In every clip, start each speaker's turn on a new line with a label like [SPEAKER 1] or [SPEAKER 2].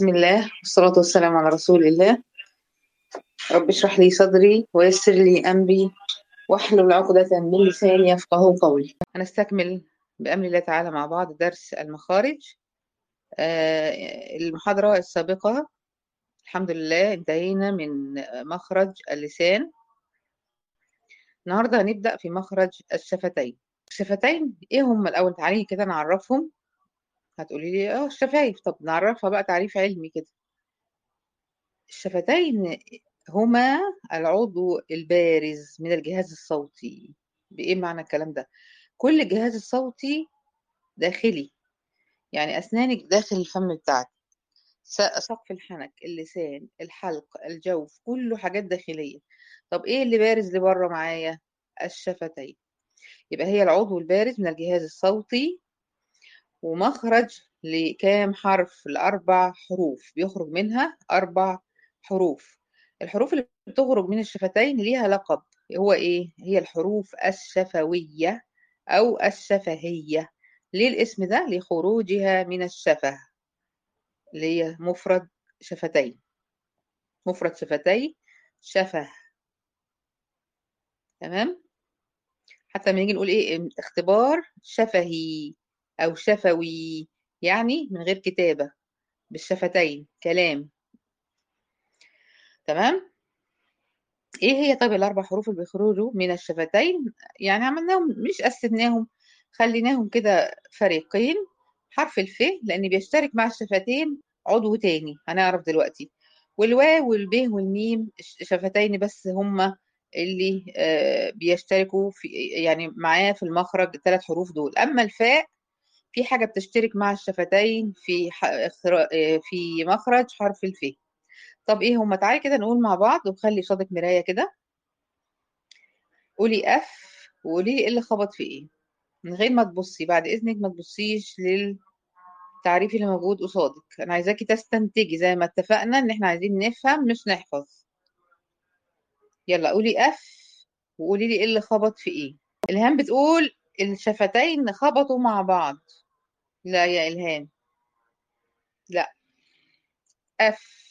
[SPEAKER 1] بسم الله والصلاة والسلام على رسول الله رب اشرح لي صدري ويسر لي أمري واحلل عقدة من لساني يفقه قولي هنستكمل بأمر الله تعالى مع بعض درس المخارج آه، المحاضرة السابقة الحمد لله انتهينا من مخرج اللسان النهاردة هنبدأ في مخرج الشفتين الشفتين ايه هم الأول تعالي كده نعرفهم هتقولي لي اه الشفايف طب نعرفها بقى تعريف علمي كده الشفتين هما العضو البارز من الجهاز الصوتي بإيه معنى الكلام ده كل الجهاز الصوتي داخلي يعني أسنانك داخل الفم بتاعك سقف الحنك اللسان الحلق الجوف كله حاجات داخلية طب إيه اللي بارز لبره معايا الشفتين يبقى هي العضو البارز من الجهاز الصوتي ومخرج لكام حرف لأربع حروف بيخرج منها أربع حروف الحروف اللي بتخرج من الشفتين ليها لقب هو إيه؟ هي الحروف الشفوية أو الشفهية ليه الاسم ده؟ لخروجها من الشفه اللي هي مفرد شفتين مفرد شفتي شفه تمام؟ حتى لما نيجي نقول إيه اختبار شفهي أو شفوي يعني من غير كتابة بالشفتين كلام تمام ايه هي طيب الاربع حروف اللي بيخرجوا من الشفتين يعني عملناهم مش قسمناهم خليناهم كده فريقين حرف الف لان بيشترك مع الشفتين عضو تاني هنعرف دلوقتي والواو والب والميم شفتين بس هما اللي آه بيشتركوا في يعني معاه في المخرج الثلاث حروف دول اما الفاء في حاجة بتشترك مع الشفتين في في مخرج حرف الف طب ايه هما تعالي كده نقول مع بعض وخلي صادق مراية كده قولي اف وقولي لي ايه اللي خبط في ايه من غير ما تبصي بعد اذنك ما تبصيش للتعريف اللي موجود قصادك انا عايزاكي تستنتجي زي ما اتفقنا ان احنا عايزين نفهم مش نحفظ يلا قولي اف وقولي لي ايه اللي خبط في ايه الهام بتقول الشفتين خبطوا مع بعض لا يا إلهام لا أف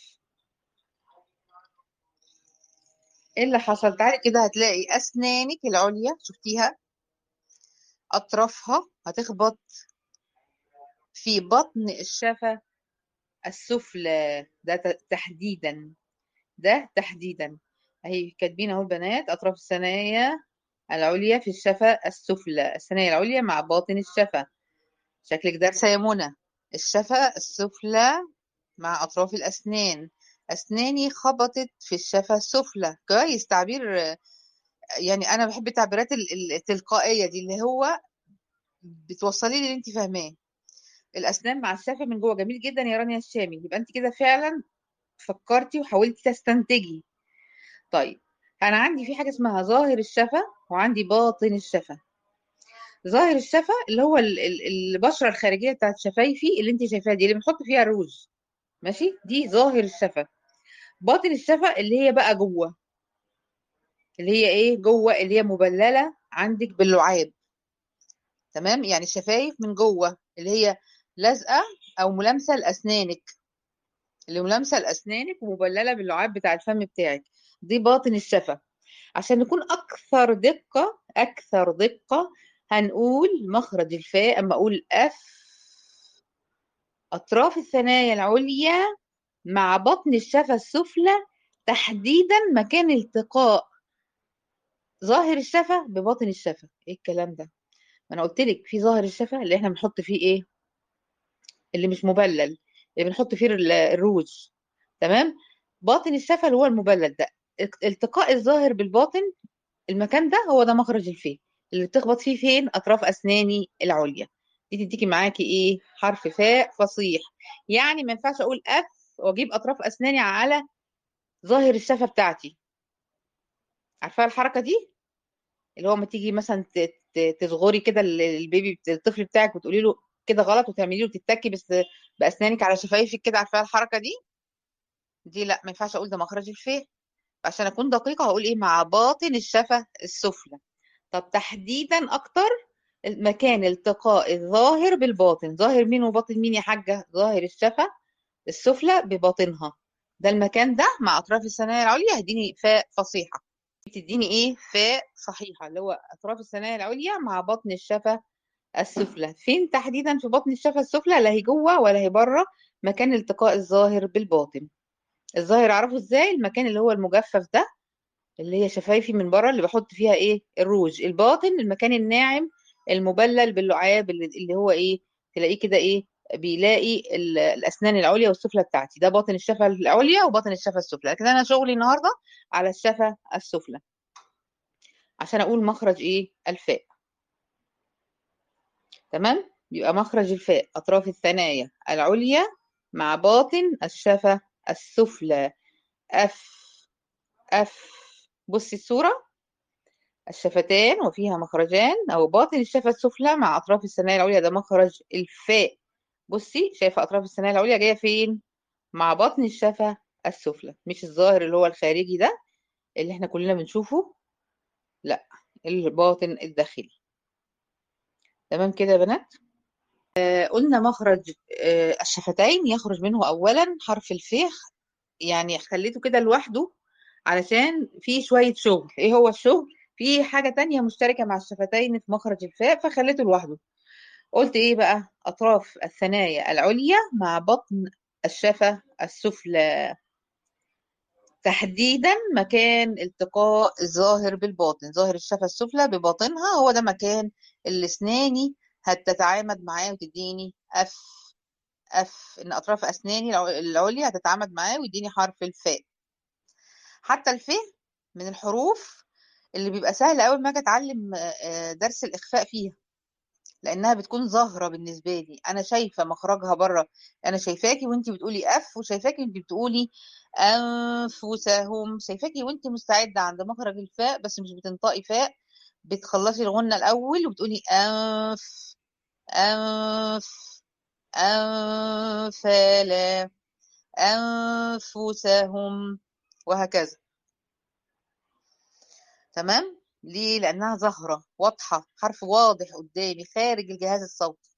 [SPEAKER 1] إيه اللي حصل تعالي كده هتلاقي أسنانك العليا شفتيها أطرافها هتخبط في بطن الشفة السفلى ده تحديدا ده تحديدا اهي كاتبين اهو البنات اطراف الثنايا العليا في الشفة السفلى الثنايا العليا مع باطن الشفة شكلك دارسة يا منى الشفة السفلى مع أطراف الأسنان أسناني خبطت في الشفة السفلى كويس تعبير يعني أنا بحب التعبيرات التلقائية دي اللي هو بتوصلي لي اللي أنت فاهماه الأسنان مع الشفة من جوه جميل جدا يا رانيا الشامي يبقى أنت كده فعلا فكرتي وحاولتي تستنتجي طيب أنا عندي في حاجة اسمها ظاهر الشفة وعندي باطن الشفة ظاهر الشفة اللي هو البشرة الخارجية بتاعت شفايفي اللي انت شايفاها دي اللي بنحط فيها الروج ماشي دي ظاهر الشفة باطن الشفة اللي هي بقى جوه اللي هي ايه جوه اللي هي مبللة عندك باللعاب تمام يعني الشفايف من جوه اللي هي لازقة او ملامسة لأسنانك اللي ملامسة لأسنانك ومبللة باللعاب بتاع الفم بتاعك دي باطن الشفة عشان نكون أكثر دقة أكثر دقة هنقول مخرج الفاء أما أقول أف أطراف الثنايا العليا مع بطن الشفة السفلى تحديدا مكان التقاء ظاهر الشفة بباطن الشفة ايه الكلام ده ما انا قلت لك في ظاهر الشفة اللي احنا بنحط فيه ايه اللي مش مبلل اللي بنحط فيه الروج تمام باطن الشفة اللي هو المبلل ده التقاء الظاهر بالباطن المكان ده هو ده مخرج الفاء اللي بتخبط فيه فين اطراف اسناني العليا دي تديكي معاكي ايه حرف فاء فصيح يعني ما ينفعش اقول اف واجيب اطراف اسناني على ظاهر الشفه بتاعتي عارفه الحركه دي اللي هو ما تيجي مثلا تصغري كده البيبي الطفل بتاعك وتقولي له كده غلط وتعملي له تتكي بس باسنانك على شفايفك كده عارفه الحركه دي دي لا ما ينفعش اقول ده مخرج الفاء عشان اكون دقيقه هقول ايه مع باطن الشفه السفلى طب تحديدا اكتر مكان التقاء الظاهر بالباطن ظاهر مين وباطن مين يا حاجه ظاهر الشفه السفلى بباطنها ده المكان ده مع أطراف الثنايا العليا هيديني فاء فصيحة بتديني إيه فاء صحيحة اللي هو أطراف الثنايا العليا مع بطن الشفة السفلى فين تحديدا في بطن الشفة السفلى لا هي جوه ولا هي بره مكان التقاء الظاهر بالباطن الظاهر اعرفه ازاي المكان اللي هو المجفف ده اللي هي شفايفي من بره اللي بحط فيها ايه الروج الباطن المكان الناعم المبلل باللعاب اللي اللي هو ايه تلاقيه كده ايه بيلاقي ال- الاسنان العليا والسفلى بتاعتي ده باطن الشفه العليا وباطن الشفه السفلى لكن انا شغلي النهارده على الشفه السفلى عشان اقول مخرج ايه الفاء تمام يبقى مخرج الفاء اطراف الثنايا العليا مع باطن الشفه السفلى اف اف بصي الصوره الشفتان وفيها مخرجان أو باطن الشفة السفلى مع أطراف الثنايا العليا ده مخرج الفاء بصي شايفة أطراف الثنايا العليا جاية فين؟ مع بطن الشفة السفلى مش الظاهر اللي هو الخارجي ده اللي احنا كلنا بنشوفه لا الباطن الداخلي تمام كده يا بنات آه قلنا مخرج آه الشفتين يخرج منه أولا حرف الفاء يعني خليته كده لوحده علشان في شوية شغل ايه هو الشغل في حاجة تانية مشتركة مع الشفتين في مخرج الفاء فخليته لوحده قلت ايه بقى اطراف الثنايا العليا مع بطن الشفة السفلى تحديدا مكان التقاء الظاهر بالباطن ظاهر الشفة السفلى بباطنها هو ده مكان اللي اسناني هتتعامد معاه وتديني اف اف ان اطراف اسناني الع- العليا هتتعامد معاه ويديني حرف الفاء حتى الف من الحروف اللي بيبقى سهل قوي لما اجي اتعلم آه، آه، درس الاخفاء فيها لانها بتكون ظاهره بالنسبه لي انا شايفه مخرجها بره انا شايفاكي وانت بتقولي اف وشايفاكي وانت بتقولي انفسهم شايفاكي وانت مستعده عند مخرج الفاء بس مش بتنطقي فاء بتخلصي الغنه الاول وبتقولي انف انف انفلا انفسهم وهكذا تمام ليه لانها ظاهره واضحه حرف واضح قدامي خارج الجهاز الصوتي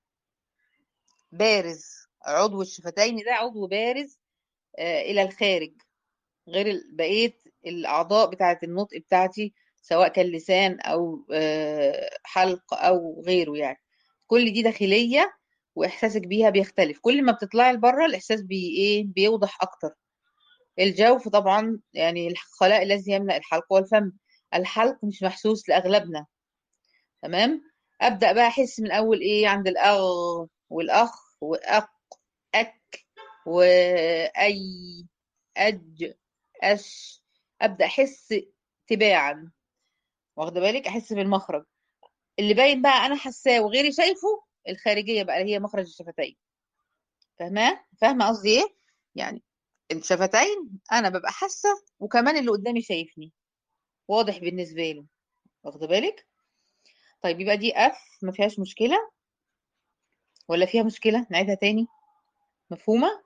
[SPEAKER 1] بارز عضو الشفتين ده عضو بارز آه الى الخارج غير ال- بقيه الاعضاء بتاعه النطق بتاعتي سواء كان لسان او آه حلق او غيره يعني كل دي داخليه واحساسك بيها بيختلف كل ما بتطلعي لبره الاحساس بي ايه بيوضح اكتر الجوف طبعا يعني الخلاء الذي يملأ الحلق والفم الحلق مش محسوس لأغلبنا تمام أبدأ بقى أحس من أول إيه عند الأغ والأخ وأق أك وأي أج أش أبدأ أحس تباعا واخدة بالك أحس بالمخرج اللي باين بقى أنا حاساه وغيري شايفه الخارجية بقى اللي هي مخرج الشفتين فاهمة فاهمة قصدي إيه يعني الشفتين أنا ببقى حاسة وكمان اللي قدامي شايفني واضح بالنسبة له واخدة بالك طيب يبقى دي اف ما فيهاش مشكلة ولا فيها مشكلة نعيدها تاني مفهومة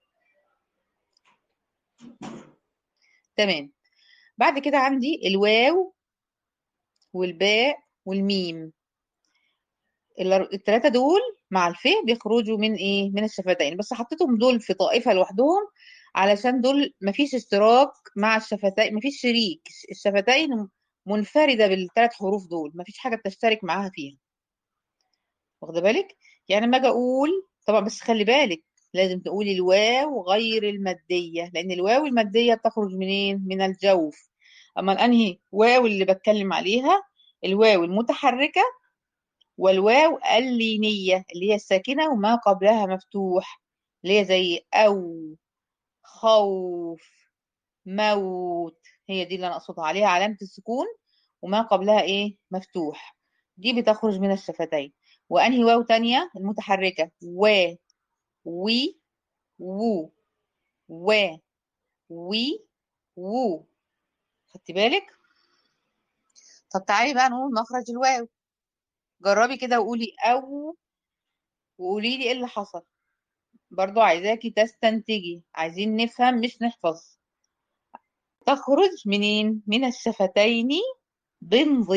[SPEAKER 1] تمام بعد كده عندي الواو والباء والميم ال- التلاتة دول مع الفاء بيخرجوا من ايه من الشفتين بس حطيتهم دول في طائفة لوحدهم علشان دول مفيش اشتراك مع الشفتين مفيش شريك الشفتين منفردة بالثلاث حروف دول مفيش حاجة بتشترك معاها فيها واخده بالك يعني لما اجي اقول طبعا بس خلي بالك لازم تقولي الواو غير المادية لأن الواو المادية بتخرج منين؟ من الجوف أما الأنهي واو اللي بتكلم عليها الواو المتحركة والواو اللينية اللي هي الساكنة وما قبلها مفتوح اللي هي زي أو خوف موت هي دي اللي أنا أقصدها عليها علامة السكون وما قبلها إيه مفتوح دي بتخرج من الشفتين وأنهي واو تانية المتحركة و وي وو و وي وو خدتي بالك طب تعالي بقى نقول مخرج الواو جربي كده وقولي أو وقولي لي إيه اللي حصل برضو عايزاكي تستنتجي عايزين نفهم مش نحفظ تخرج منين من الشفتين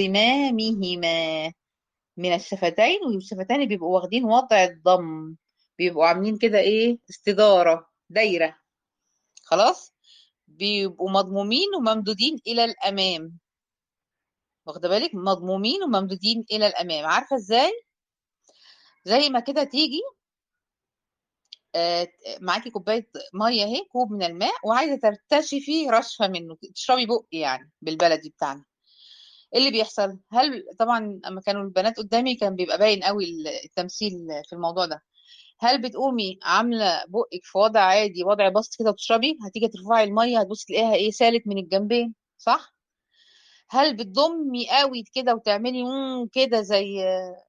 [SPEAKER 1] بانضمامهما من الشفتين والشفتين بيبقوا واخدين وضع الضم بيبقوا عاملين كده ايه استدارة دايرة خلاص بيبقوا مضمومين وممدودين إلى الأمام واخده بالك مضمومين وممدودين إلى الأمام عارفة ازاي زي ما كده تيجي آه، معاكي كوبايه ميه اهي كوب من الماء وعايزه ترتشفي رشفه منه تشربي بق يعني بالبلدي بتاعنا ايه اللي بيحصل هل طبعا اما كانوا البنات قدامي كان بيبقى باين قوي التمثيل في الموضوع ده هل بتقومي عامله بقك في وضع عادي وضع بسط كده وتشربي هتيجي ترفعي الميه هتبصي تلاقيها ايه سالت من الجنبين صح هل بتضمي قوي كده وتعملي مم كده زي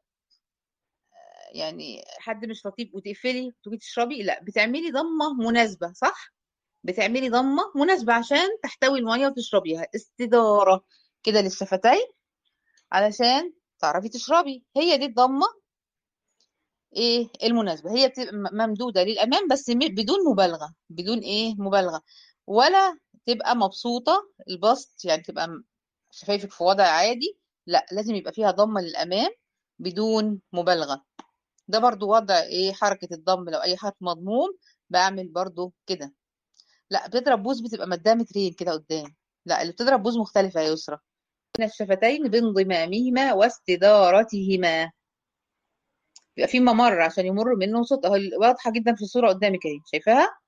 [SPEAKER 1] يعني حد مش لطيف وتقفلي وتيجي تشربي لا بتعملي ضمه مناسبه صح بتعملي ضمه مناسبه عشان تحتوي الميه وتشربيها استداره كده للشفتين علشان تعرفي تشربي هي دي الضمه ايه المناسبه هي بتبقى ممدوده للامام بس بدون مبالغه بدون ايه مبالغه ولا تبقى مبسوطه البسط يعني تبقى شفايفك في وضع عادي لا لازم يبقى فيها ضمه للامام بدون مبالغه ده برضو وضع ايه حركة الضم لو اي حرف مضموم بعمل برضو كده لا بتضرب بوز بتبقى مداه مترين كده قدام لا اللي بتضرب بوز مختلفة يا يسرى من الشفتين بانضمامهما واستدارتهما بيبقى في ممر عشان يمر منه صوت اهو واضحة جدا في الصورة قدامك اهي شايفاها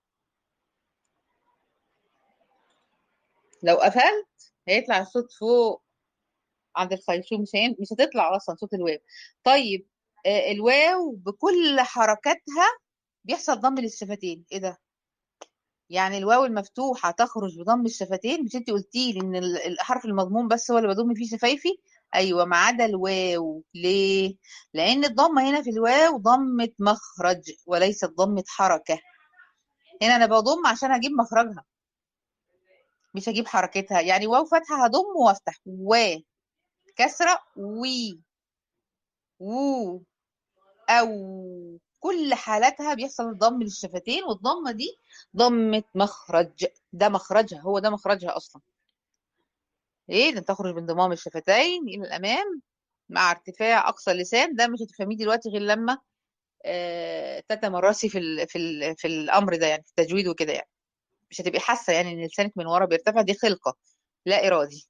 [SPEAKER 1] لو قفلت هيطلع الصوت فوق عند الخيشوم مش مش هتطلع اصلا صوت الواو طيب الواو بكل حركاتها بيحصل ضم للشفتين ايه ده يعني الواو المفتوحه تخرج بضم الشفتين مش انت قلتي لي ان الحرف المضموم بس هو اللي بضم فيه شفايفي ايوه ما عدا الواو ليه لان الضمه هنا في الواو ضمه مخرج وليست ضمه حركه هنا انا بضم عشان اجيب مخرجها مش هجيب حركتها يعني واو فتحه هضم وافتح و كسره وي وو او كل حالاتها بيحصل ضم للشفتين والضمه دي ضمه مخرج ده مخرجها هو ده مخرجها اصلا ايه ده تخرج بانضمام الشفتين الى الامام مع ارتفاع اقصى اللسان ده مش هتفهميه دلوقتي غير لما آه تتمرسي في ال في ال في الامر ده يعني في التجويد وكده يعني مش هتبقي حاسه يعني ان لسانك من ورا بيرتفع دي خلقه لا ارادي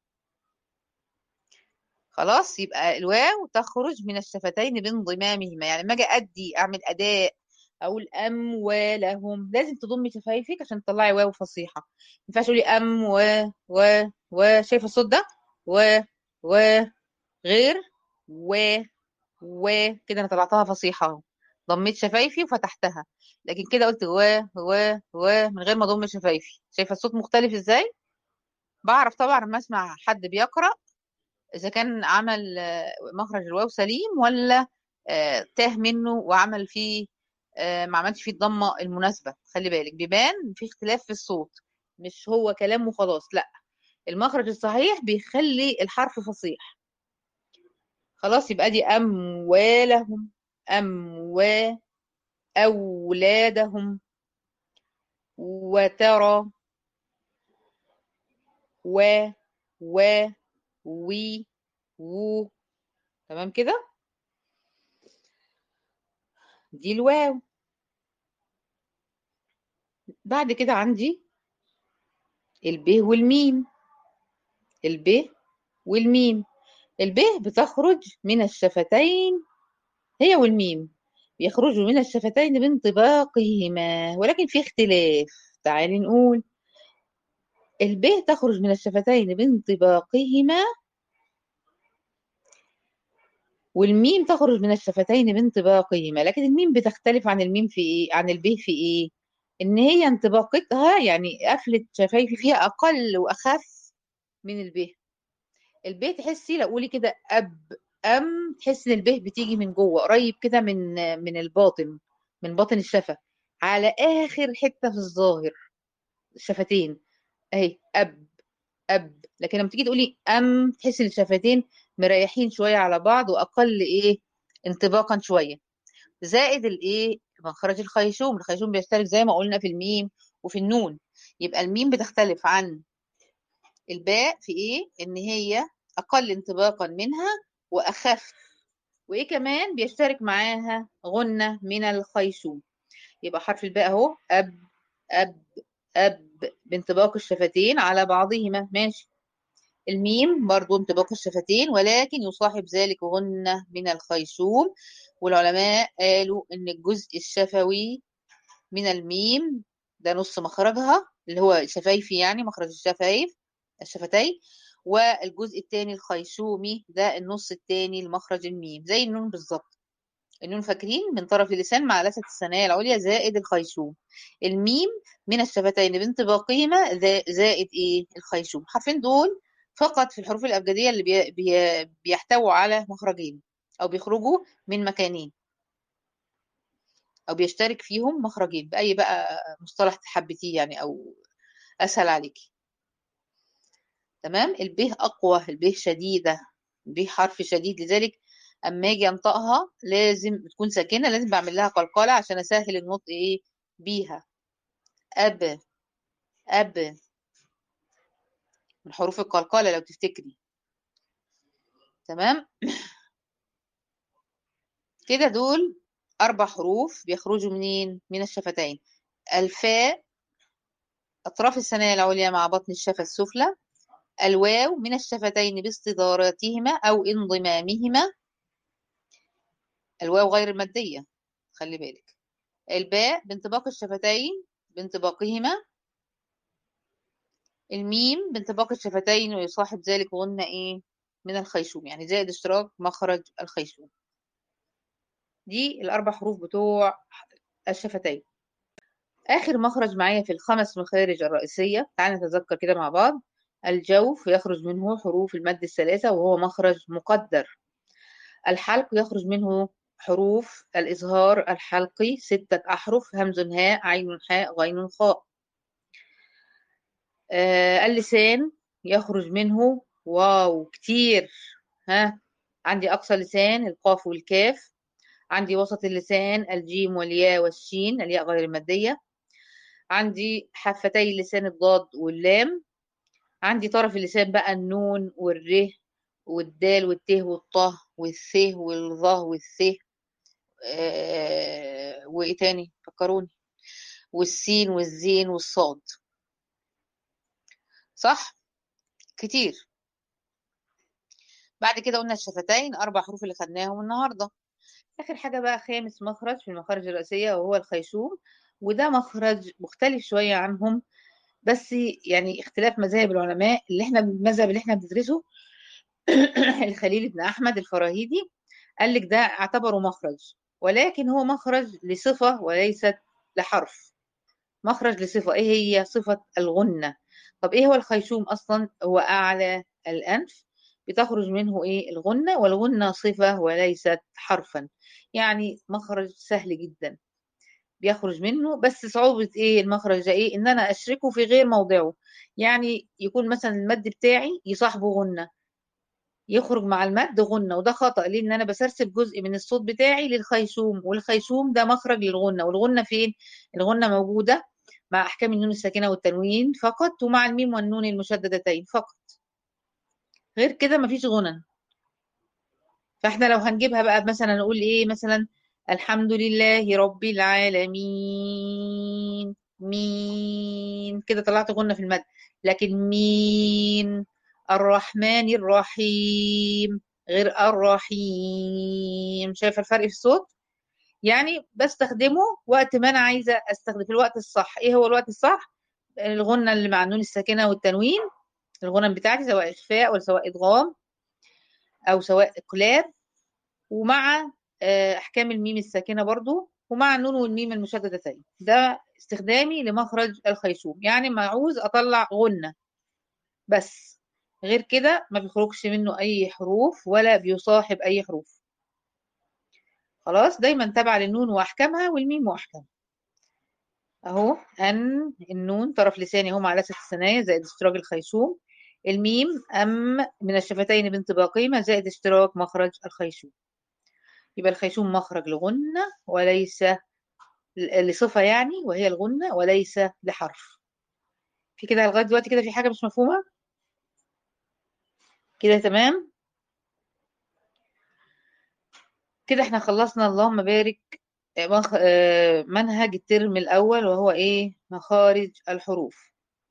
[SPEAKER 1] خلاص يبقى الواو تخرج من الشفتين بانضمامهما يعني لما اجي ادي اعمل اداء اقول اموالهم لازم تضمي شفايفك عشان تطلعي واو فصيحه ما ينفعش تقولي ام و و و شايفه الصوت ده و و غير و و كده انا طلعتها فصيحه اهو ضميت شفايفي وفتحتها لكن كده قلت و و و من غير ما اضم شفايفي شايفه الصوت مختلف ازاي بعرف طبعا لما اسمع حد بيقرا اذا كان عمل مخرج الواو سليم ولا تاه منه وعمل فيه ما عملش فيه الضمه المناسبه خلي بالك بيبان في اختلاف في الصوت مش هو كلام وخلاص لا المخرج الصحيح بيخلي الحرف فصيح خلاص يبقى دي اموالهم اموا اولادهم وترى و و وي وو تمام كده دي الواو بعد كده عندي الب والميم الب والميم الب بتخرج من الشفتين هي والميم بيخرجوا من الشفتين بانطباقهما ولكن في اختلاف تعالي نقول الب تخرج من الشفتين بانطباقهما والميم تخرج من الشفتين بانطباقهما لكن الميم بتختلف عن الميم في ايه عن الب في ايه ان هي انطباقتها يعني قفلة شفايفي فيها اقل واخف من الب الب تحسي لو قولي كده اب ام تحسي ان الب بتيجي من جوه قريب كده من من الباطن من باطن الشفه على اخر حته في الظاهر الشفتين اهي اب اب لكن لما تيجي تقولي ام تحسي ان الشفتين مريحين شويه على بعض واقل ايه انطباقا شويه زائد الايه مخرج الخيشوم الخيشوم بيختلف زي ما قلنا في الميم وفي النون يبقى الميم بتختلف عن الباء في ايه ان هي اقل انطباقا منها واخف وايه كمان بيشترك معاها غنة من الخيشوم يبقى حرف الباء اهو اب اب اب بانطباق الشفتين على بعضهما ماشي الميم برضو انطباق الشفتين ولكن يصاحب ذلك غنة من الخيشوم والعلماء قالوا ان الجزء الشفوي من الميم ده نص مخرجها اللي هو شفايفي يعني مخرج الشفايف الشفتين والجزء الثاني الخيشومي ده النص الثاني لمخرج الميم زي النون بالظبط النون فاكرين من طرف اللسان مع لثة الثنايا العليا زائد الخيشوم الميم من الشفتين بانطباقهما زائد ايه الخيشوم حرفين دول فقط في الحروف الأبجدية اللي بي بي بيحتووا على مخرجين أو بيخرجوا من مكانين أو بيشترك فيهم مخرجين بأي بقى مصطلح تحبتيه يعني أو أسهل عليكي تمام الب أقوى الب شديدة الب حرف شديد لذلك أما أجي أنطقها لازم تكون ساكنة لازم بعمل لها قلقلة عشان أسهل النطق إيه بيها أب أب من حروف القلقلة لو تفتكري تمام كده دول أربع حروف بيخرجوا منين من الشفتين الفاء أطراف الثنايا العليا مع بطن الشفة السفلى الواو من الشفتين باستدارتهما أو انضمامهما الواو غير المادية خلي بالك الباء بانطباق الشفتين بانطباقهما الميم بانطباق الشفتين ويصاحب ذلك غنة ايه من الخيشوم يعني زائد اشتراك مخرج الخيشوم دي الأربع حروف بتوع الشفتين آخر مخرج معايا في الخمس مخارج الرئيسية تعالى نتذكر كده مع بعض الجوف يخرج منه حروف المد الثلاثة وهو مخرج مقدر الحلق يخرج منه حروف الإظهار الحلقي ستة أحرف همز هاء عين حاء غين خاء آه اللسان يخرج منه واو كتير ها عندي أقصى لسان القاف والكاف عندي وسط اللسان الجيم والياء والشين الياء غير المادية عندي حفتي اللسان الضاد واللام عندي طرف اللسان بقى النون والره والدال والته والطه والث والظه والث آه وايه تاني فكروني والسين والزين والصاد صح كتير بعد كده قلنا الشفتين اربع حروف اللي خدناهم النهارده اخر حاجه بقى خامس مخرج في المخارج الرئيسيه وهو الخيشوم وده مخرج مختلف شويه عنهم بس يعني اختلاف مذاهب العلماء اللي احنا المذهب اللي احنا بندرسه الخليل بن احمد الفراهيدي قال لك ده اعتبره مخرج ولكن هو مخرج لصفه وليست لحرف مخرج لصفه ايه هي صفه الغنه طب ايه هو الخيشوم اصلا هو اعلى الانف بتخرج منه ايه الغنه والغنه صفه وليست حرفا يعني مخرج سهل جدا بيخرج منه بس صعوبة ايه المخرج ده ايه ان انا اشركه في غير موضعه يعني يكون مثلا المد بتاعي يصاحبه غنة يخرج مع المد غنة وده خطأ ليه ان انا بسرسب جزء من الصوت بتاعي للخيشوم والخيشوم ده مخرج للغنة والغنة فين الغنة موجودة مع احكام النون الساكنة والتنوين فقط ومع الميم والنون المشددتين فقط غير كده مفيش غنى فاحنا لو هنجيبها بقى مثلا نقول ايه مثلا الحمد لله رب العالمين مين كده طلعت غنة في المد لكن مين الرحمن الرحيم غير الرحيم شايفه الفرق في الصوت يعني بستخدمه وقت ما انا عايزه استخدم في الوقت الصح ايه هو الوقت الصح الغنة اللي مع النون الساكنه والتنوين الغنى بتاعتي سواء اخفاء ولا سواء ادغام او سواء اقلاب ومع احكام الميم الساكنه برضو ومع النون والميم المشددتين ده استخدامي لمخرج الخيشوم يعني ما عاوز اطلع غنه بس غير كده ما بيخرجش منه اي حروف ولا بيصاحب اي حروف خلاص دايما تابعه للنون واحكامها والميم واحكامها اهو ان النون طرف لساني اهو مع لثه الثنايا زائد اشتراك الخيشوم الميم ام من الشفتين بانطباقهما زائد اشتراك مخرج الخيشوم يبقى الخيشوم مخرج لغنة وليس لصفة يعني وهي الغنة وليس لحرف في كده لغاية دلوقتي كده في حاجة مش مفهومة كده تمام كده احنا خلصنا اللهم بارك آه، مخ- آه، منهج الترم الأول وهو ايه مخارج الحروف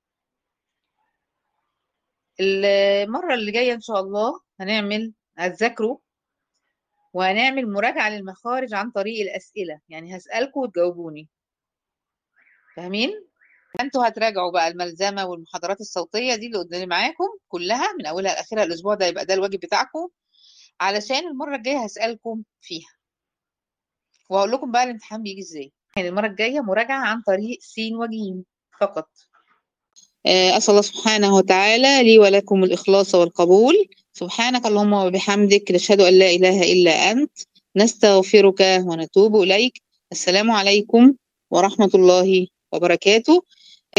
[SPEAKER 1] المرة اللي جاية إن شاء الله هنعمل هتذاكروا وهنعمل مراجعة للمخارج عن طريق الأسئلة يعني هسألكم وتجاوبوني فاهمين؟ انتوا هتراجعوا بقى الملزمة والمحاضرات الصوتية دي اللي قدامي معاكم كلها من أولها لآخرها الأسبوع ده يبقى ده الواجب بتاعكم علشان المرة الجاية هسألكم فيها وهقول لكم بقى الامتحان بيجي ازاي يعني المرة الجاية مراجعة عن طريق سين وجيم فقط آه، أسأل الله سبحانه وتعالى لي ولكم الإخلاص والقبول سبحانك اللهم وبحمدك نشهد أن لا إله إلا أنت نستغفرك ونتوب إليك السلام عليكم ورحمة الله وبركاته